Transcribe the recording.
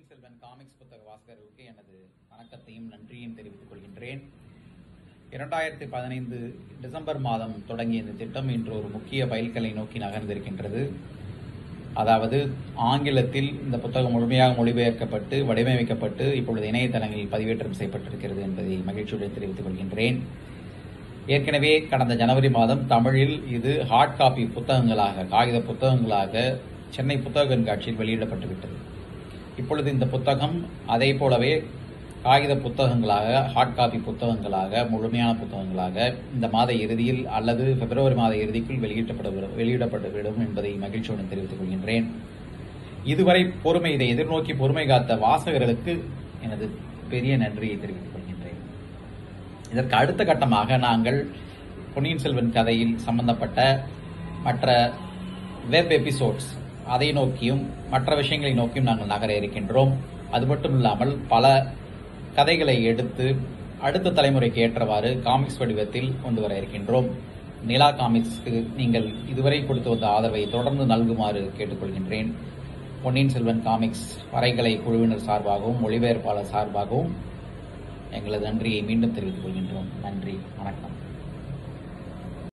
பொன்னியின் Selvan comics புத்தக வாசகர்களுக்கு எனது வணக்கத்தையும் நன்றியையும் தெரிவித்துக் கொள்கின்றேன் இரண்டாயிரத்தி பதினைந்து டிசம்பர் மாதம் தொடங்கிய இந்த திட்டம் இன்று ஒரு முக்கிய பயில்களை நோக்கி நகர்ந்திருக்கின்றது அதாவது ஆங்கிலத்தில் இந்த புத்தகம் முழுமையாக மொழிபெயர்க்கப்பட்டு வடிவமைக்கப்பட்டு இப்பொழுது இணையதளங்களில் பதிவேற்றம் செய்யப்பட்டிருக்கிறது என்பதை மகிழ்ச்சியுடன் தெரிவித்துக் கொள்கின்றேன் ஏற்கனவே கடந்த ஜனவரி மாதம் தமிழில் இது ஹார்ட் காப்பி புத்தகங்களாக காகித புத்தகங்களாக சென்னை புத்தக கண்காட்சியில் வெளியிடப்பட்டுவிட்டது இப்பொழுது இந்த புத்தகம் அதே போலவே காகித புத்தகங்களாக ஹார்ட் காப்பி புத்தகங்களாக முழுமையான புத்தகங்களாக இந்த மாத இறுதியில் அல்லது பிப்ரவரி மாத இறுதிக்குள் வெளியிடப்பட வெளியிடப்பட்டுவிடும் என்பதை மகிழ்ச்சியுடன் தெரிவித்துக் கொள்கின்றேன் இதுவரை பொறுமை இதை எதிர்நோக்கி பொறுமை காத்த வாசகர்களுக்கு எனது பெரிய நன்றியை தெரிவித்துக் கொள்கின்றேன் இதற்கு அடுத்த கட்டமாக நாங்கள் பொன்னியின் செல்வன் கதையில் சம்பந்தப்பட்ட மற்ற வெப் எபிசோட்ஸ் அதை நோக்கியும் மற்ற விஷயங்களை நோக்கியும் நாங்கள் நகர இருக்கின்றோம் அது மட்டும் இல்லாமல் பல கதைகளை எடுத்து அடுத்த தலைமுறைக்கு ஏற்றவாறு காமிக்ஸ் வடிவத்தில் கொண்டு வர இருக்கின்றோம் நிலா காமிக்ஸ்க்கு நீங்கள் இதுவரை கொடுத்து வந்த ஆதரவை தொடர்ந்து நல்குமாறு கேட்டுக்கொள்கின்றேன் பொன்னியின் செல்வன் காமிக்ஸ் வரைகலை குழுவினர் சார்பாகவும் மொழிபெயர்ப்பாளர் சார்பாகவும் எங்களது நன்றியை மீண்டும் தெரிவித்துக் கொள்கின்றோம் நன்றி வணக்கம்